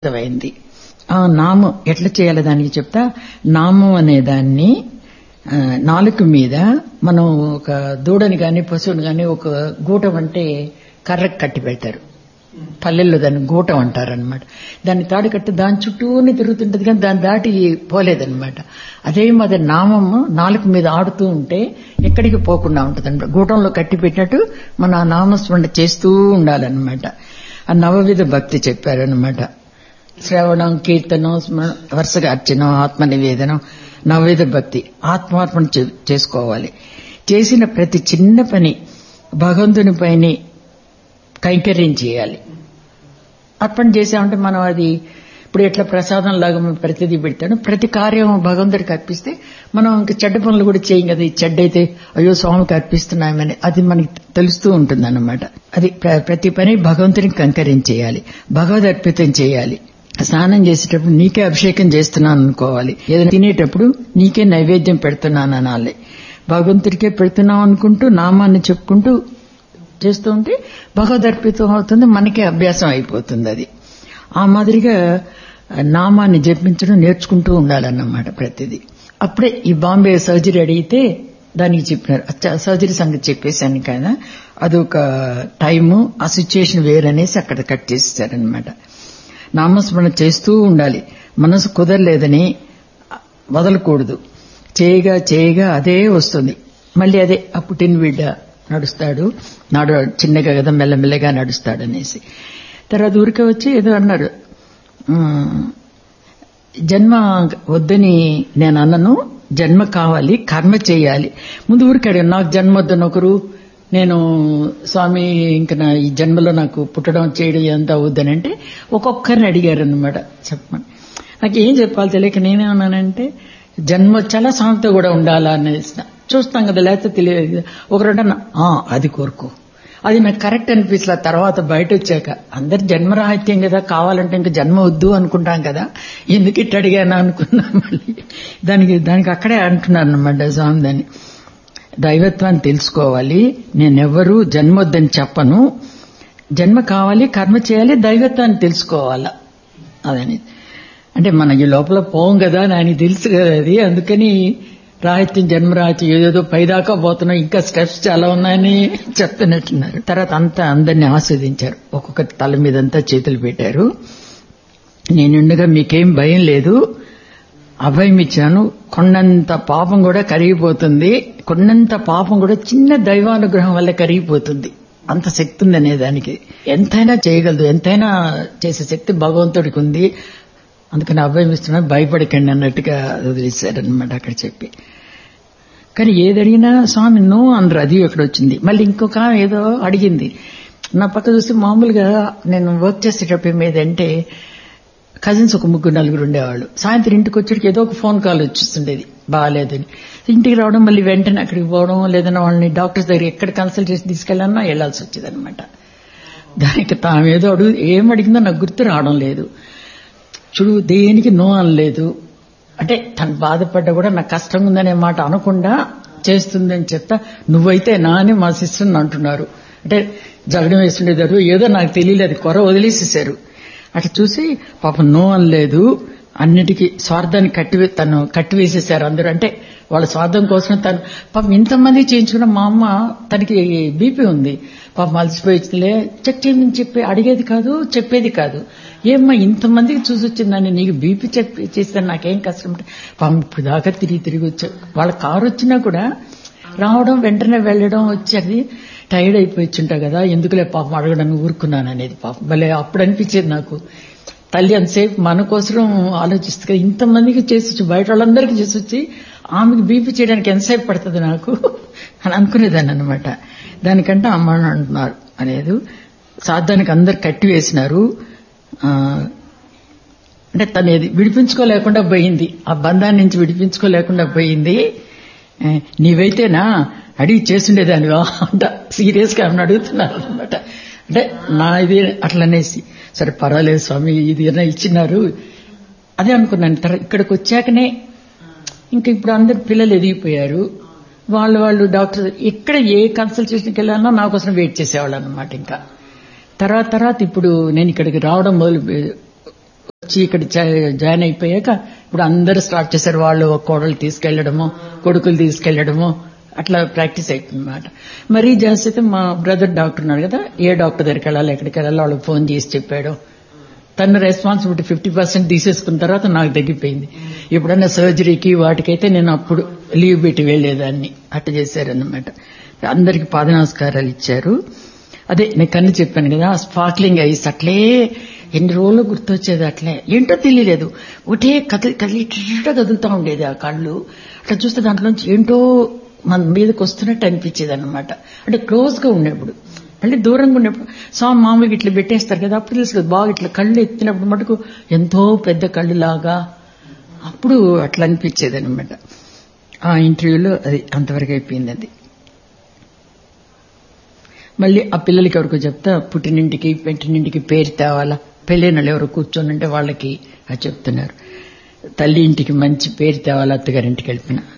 అర్థమైంది ఆ నామం ఎట్లా చేయాలి దానికి చెప్తా నామం అనే దాన్ని ఆ, నాలుక మీద మనం ఒక దూడని గాని పశువుని గాని ఒక గూటం అంటే కర్రకు కట్టి పెడతారు పల్లెల్లో దాన్ని గూటం అంటారనమాట దాన్ని తాడు కట్టి దాని చుట్టూనే తిరుగుతుంటది కానీ దాన్ని దాటి పోలేదన్నమాట అదే మాది నామము నాలుక మీద ఆడుతూ ఉంటే ఎక్కడికి పోకుండా ఉంటుంది అనమాట గూటంలో కట్టి పెట్టినట్టు మన ఆ నామస్మరణ చేస్తూ ఉండాలన్నమాట ఆ నవవిధ భక్తి చెప్పారనమాట శ్రవణం కీర్తనం స్మరణ వరుసగా అర్చనం ఆత్మ నివేదనం నవవిధ భక్తి ఆత్మార్పణ చే- చేసుకోవాలి చేసిన ప్రతి చిన్న పని భగవంతుని పైన కైంకర్యం చేయాలి అర్పణ చేసామంటే మనం అది ఇప్పుడు ఎట్లా ప్రసాదం లాగా మనం ప్రతిదీ పెడతాడు ప్రతి కార్యం భగవంతుడికి అర్పిస్తే మనం ఇంకా చెడ్డ పనులు కూడా చేయం కదా ఈ చెడ్డ అయితే అయ్యో స్వామికి అర్పిస్తున్నామని అది మనకి తెలుస్తూ ఉంటుంది అన్నమాట అది ప్ర- ప్రతి పని భగవంతునికి కంకర్యం చేయాలి భగవద్ అర్పితం చేయాలి స్నానం చేసేటప్పుడు నీకే అభిషేకం చేస్తున్నాను అనుకోవాలి ఏదైనా తినేటప్పుడు నీకే నైవేద్యం పెడుతున్నాను అనాలి భగవంతుడికే పెడుతున్నాం అనుకుంటూ నామాన్ని చెప్పుకుంటూ చేస్తూ ఉంటే భగవదర్పితం అవుతుంది మనకే అభ్యాసం అయిపోతుంది అది ఆ మాదిరిగా నామాన్ని జపించడం నేర్చుకుంటూ ఉండాలన్నమాట ప్రతిదీ అప్పుడే ఈ బాంబే సర్జరీ అడిగితే దానికి చెప్పినారు అచ్చా సర్జరీ సంగతి చెప్పేశాను కదా అదొక టైము ఆ సిచ్యుయేషన్ వేరనేసి అక్కడ కట్ చేసేసారనమాట నామస్మరణ చేస్తూ ఉండాలి మనసు కుదరలేదని వదలకూడదు చేయగా చేయగా అదే వస్తుంది మళ్ళీ అదే ఆ పుట్టిన బిడ్డ నడుస్తాడు నాడు చిన్నగా కదా మెల్లమెల్లగా నడుస్తాడు అనేసి తర్వాత ఊరికే వచ్చి ఏదో అన్నారు "ఉమ్, జన్మ వద్దని నేను అన్నను జన్మ కావాలి కర్మ చేయాలి ముందు ఊరికి అడిగాను నాకు జన్మ వద్దని ఒకరు నేను స్వామి ఇంకా నా ఈ జన్మలో నాకు పుట్టడం చేయడం ఎంత వద్దని అంటే ఒక్కొక్కరిని అడిగారు అనమాట చెప్పమని నాకు ఏం చెప్పాలి తెలియక నేనేమన్నానంటే జన్మ చాలా సాంతో కూడా ఉండాలా అనేసి చూస్తాం కదా లేకపోతే తెలియదు కదా. ఒకరంటే అది కోరుకో అది నాకు కరెక్ట్ అనిపించలే తర్వాత బయట వచ్చాక అందరు జన్మరాహిత్యం కదా కావాలంటే ఇంకా జన్మ వద్దు అనుకుంటాం కదా ఎందుకు ఇట్ట అడిగాను అనుకున్నా మళ్ళీ దానికి దానికి అక్కడే అంటున్నాను అనమాట స్వామి దాన్ని దైవత్వాన్ని తెలుసుకోవాలి నేనెవ్వరూ జన్మ వద్దని చెప్పను జన్మ కావాలి కర్మ చేయాలి దైవత్వాన్ని తెలుసుకోవాలా అదని అంటే మన ఈ లోపల పోం కదా అని ఆయనకి తెలుసు కదా అది అందుకని రాహిత్యం జన్మరాహిత్యం ఏదేదో పైదాకా పోతున్నాం ఇంకా స్టెప్స్ చాలా ఉన్నాయని చెప్తున్నట్టున్నారు తర్వాత అంతా అందరినీ ఆస్వాదించారు ఒక్కొక్క తల మీదంతా చేతులు పెట్టారు నేనుండగా మీకేం భయం లేదు అభయం ఇచ్చాను కొండంత పాపం కూడా కరిగిపోతుంది కొండంత పాపం కూడా చిన్న దైవానుగ్రహం వల్ల కరిగిపోతుంది అంత శక్తి ఉంది అనే దానికి ఎంతైనా చేయగలదు ఎంతైనా చేసే శక్తి భగవంతుడికి ఉంది అందుకని అభయం ఇస్తున్నా భయపడకండి అన్నట్టుగా వదిలేశారనమాట అక్కడ చెప్పి కానీ ఏది అడిగినా స్వామి నో అనరు అది అక్కడ వచ్చింది మళ్ళీ ఇంకొక ఆమె ఏదో అడిగింది నా పక్క చూస్తే మామూలుగా నేను వర్క్ చేసేటప్పుడు మీదంటే కజిన్స్ ఒక ముగ్గురు నలుగురు ఉండేవాళ్ళు సాయంత్రం ఇంటికి వచ్చేటికి ఏదో ఒక ఫోన్ కాల్ వచ్చేస్తుండేది బాగాలేదని ఇంటికి రావడం మళ్ళీ వెంటనే అక్కడికి పోవడం లేదన్నా వాళ్ళని డాక్టర్స్ దగ్గర ఎక్కడ కన్సల్టేషన్ తీసుకెళ్ళాలన్నా వెళ్లాల్సి వచ్చేది అనమాట దానికి తామేదో అడుగు ఏం అడిగిందో నాకు గుర్తు రావడం లేదు చూడు దేనికి నో అనలేదు అంటే తను బాధపడ్డా కూడా నాకు కష్టంగా ఉందనే మాట అనకుండా చేస్తుందని చెప్తా నువ్వైతే నా అని మా సిస్టర్ని అంటున్నారు అంటే జగడం వేస్తుండేదారు ఏదో నాకు తెలియలేదు కొర వదిలేసేశారు అట్లా చూసి పాపం నో అనలేదు అన్నిటికీ స్వార్థాన్ని కట్టి తను కట్టివేసేశారు అందరూ అంటే వాళ్ళ స్వార్థం కోసం తను పాపం ఇంతమంది చేయించుకున్న మా అమ్మ తనకి బీపీ ఉంది పాపం అలసిపోయి వచ్చిందిలే చెక్ చేయమని చెప్పి అడిగేది కాదు చెప్పేది కాదు ఏమ్మా ఇంతమందికి చూసి వచ్చిందని నీకు బీపీ చెప్పి చేస్తే నాకేం కష్టం అంటే పాపం ఇప్పుడు దాకా తిరిగి తిరిగి వచ్చా వాళ్ళ కారు వచ్చినా కూడా రావడం వెంటనే వెళ్ళడం వచ్చేది టైర్డ్ అయిపోయి వచ్చుంటా కదా ఎందుకులే పాపం అడగడానికి ఊరుకున్నాను అనేది పాపం భలే అప్పుడు అనిపించేది నాకు తల్లి అంతసేపు మన కోసం ఆలోచిస్తుంది కదా ఇంతమందికి చేసి వచ్చి బయట వాళ్ళందరికీ చేసి వచ్చి ఆమెకి బీపీ చేయడానికి ఎంతసేపు పడుతుంది నాకు అని అనుకునేదాన్ని అనమాట దానికంటే అమ్మ అని అంటున్నారు అనేది సాధానికి అందరు కట్టి వేసినారు ఆ, అంటే తను ఏది విడిపించుకోలేకుండా పోయింది ఆ బంధాన్ని నుంచి విడిపించుకోలేకుండా పోయింది ఏ, నీవైతేనా అడిగి చేస్తుండేదానివా అంట సీరియస్ గా ఆమెను అడుగుతున్నారు అనమాట అంటే నా ఇది అట్లనేసి సరే పర్వాలేదు స్వామి ఇది ఏదైనా ఇచ్చినారు అదే అనుకున్నాను తర్వాత ఇక్కడికి వచ్చాకనే ఇంకా ఇప్పుడు అందరు పిల్లలు ఎదిగిపోయారు వాళ్ళు వాళ్ళు డాక్టర్ ఎక్కడ ఏ కన్సల్టేషన్కి వెళ్ళాలన్నా నా కోసం వెయిట్ చేసేవాళ్ళు అనమాట ఇంకా తర్వాత తర్వాత ఇప్పుడు నేను ఇక్కడికి రావడం మొదలు వచ్చి ఇక్కడ జా- జాయిన్ అయిపోయాక ఇప్పుడు అందరూ స్టార్ట్ చేశారు వాళ్ళు ఒక కోడలు తీసుకెళ్లడము కొడుకులు తీసుకెళ్లడము అట్లా ప్రాక్టీస్ అవుతుందన్నమాట మరీ జాస్తి అయితే మా బ్రదర్ డాక్టర్ ఉన్నాడు కదా ఏ డాక్టర్ దగ్గరికి వెళ్ళాలి ఎక్కడికి వెళ్ళాలి వాళ్ళకి ఫోన్ చేసి చెప్పాడు తన రెస్పాన్సిబిలిటీ ఫిఫ్టీ పర్సెంట్ తీసేసుకున్న తర్వాత నాకు తగ్గిపోయింది ఎప్పుడన్నా సర్జరీకి వాటికైతే నేను అప్పుడు లీవ్ పెట్టి వెళ్లేదాన్ని అట్ట చేశారన్నమాట అందరికి పాద నమస్కారాలు ఇచ్చారు అదే నేను కన్ను చెప్పాను కదా స్పార్క్లింగ్ ఐస్ అట్లే ఎన్ని రోజులు గుర్తొచ్చేది అట్లే ఏంటో తెలియలేదు ఒకటే కదిలి కదిలి ఇట్ట కదులుతా ఉండేది ఆ కళ్ళు అట్లా చూస్తే దాంట్లోంచి ఏంటో మన మీదకి వస్తున్నట్టు అనిపించేది అనమాట అంటే క్లోజ్ గా ఉన్నప్పుడు మళ్ళీ దూరంగా ఉన్నప్పుడు స్వామి మామూలుగా ఇట్లా పెట్టేస్తారు కదా అప్పుడు తెలుసు కదా బాగా ఇట్లా కళ్ళు ఎత్తినప్పుడు మటుకు ఎంతో పెద్ద కళ్ళు లాగా అప్పుడు అట్లా అనిపించేది అనమాట ఆ ఇంటర్వ్యూలో అది అంతవరకు అయిపోయింది అది మళ్ళీ ఆ పిల్లలకి ఎవరికో చెప్తా పుట్టినింటికి పెట్టినింటికి పేరు తేవాలా పెళ్ళైన వాళ్ళు ఎవరు కూర్చొని ఉంటే వాళ్ళకి అది చెప్తున్నారు తల్లి ఇంటికి మంచి పేరు తేవాలా అత్తగారింటికి వెళ్ళిపోయిన